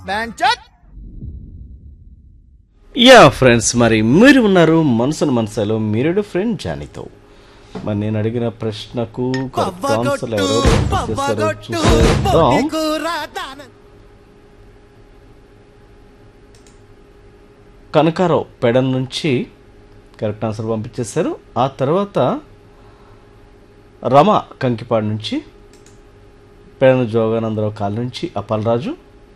బెంచట్ yeah friends మరి మీరు ఉన్నారు మనసును మనసులో మీరుడు ఫ్రెండ్ జానీతో మరి నేను అడిగిన ప్రశ్నకు కరెక్ట్ ఆన్సర్ ఎవరో చేశారో చూసేద్దాం కనకారావు పెడన్ నుంచి కరెక్ట్ ఆన్సర్ పంపించేశారు ఆ తర్వాత రమ కంకిపాడు నుంచి పెడన జోగానందరావు కాల్ నుంచి అప్పలరాజు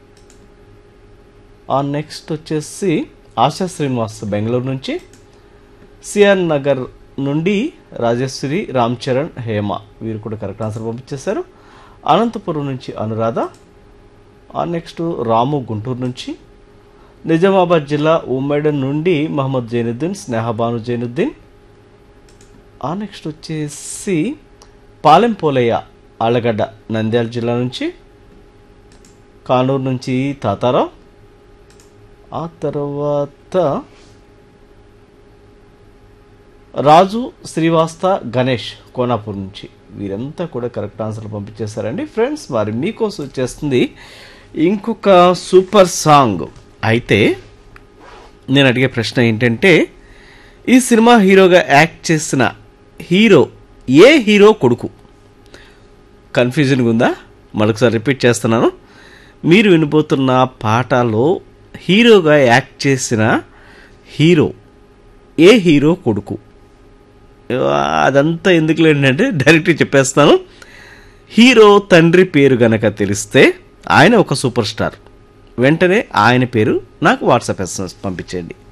ఆ నెక్స్ట్ వచ్చేసి ఆశా శ్రీనివాస్ బెంగళూరు నుంచి సిఆర్ నగర్ నుండి రాజేశ్వరి రామ్ చరణ్ హేమ వీరు కూడా కరెక్ట్ ఆన్సర్ పంపించేశారు అనంతపురం నుంచి అనురాధ ఆ నెక్స్ట్ రాము గుంటూరు నుంచి నిజామాబాద్ జిల్లా ఉమ్మడి నుండి మహమ్మద్ జైనుద్దీన్ స్నేహబాను జైనుద్దీన్ ఆ నెక్స్ట్ వచ్చేసి పాలెం పోలయ్య ఆళ్ళగడ్డ నంద్యాల జిల్లా నుంచి కానూరు నుంచి తాతారావు ఆ తర్వాత రాజు శ్రీవాస్త గణేష్ కోనాపూర్ నుంచి వీరంతా కూడా కరెక్ట్ ఆన్సర్ పంపించేశారండి ఫ్రెండ్స్ మరి మీకోసం వచ్చేస్తుంది ఇంకొక సూపర్ సాంగ్ అయితే నేను అడిగే ప్రశ్న ఏంటంటే ఈ సినిమా హీరోగా యాక్ట్ చేసిన హీరో ఏ హీరో కొడుకు కన్ఫ్యూజన్గా ఉందా మరొకసారి రిపీట్ చేస్తున్నాను మీరు వినబోతున్న పాటలో హీరోగా యాక్ట్ చేసిన హీరో ఏ హీరో కొడుకు అదంతా ఎందుకు లేదంటే డైరెక్ట్గా చెప్పేస్తాను హీరో తండ్రి పేరు గనక తెలిస్తే ఆయన ఒక సూపర్ స్టార్ వెంటనే ఆయన పేరు నాకు వాట్సాప్ ఎస్ఎంఎస్ పంపించండి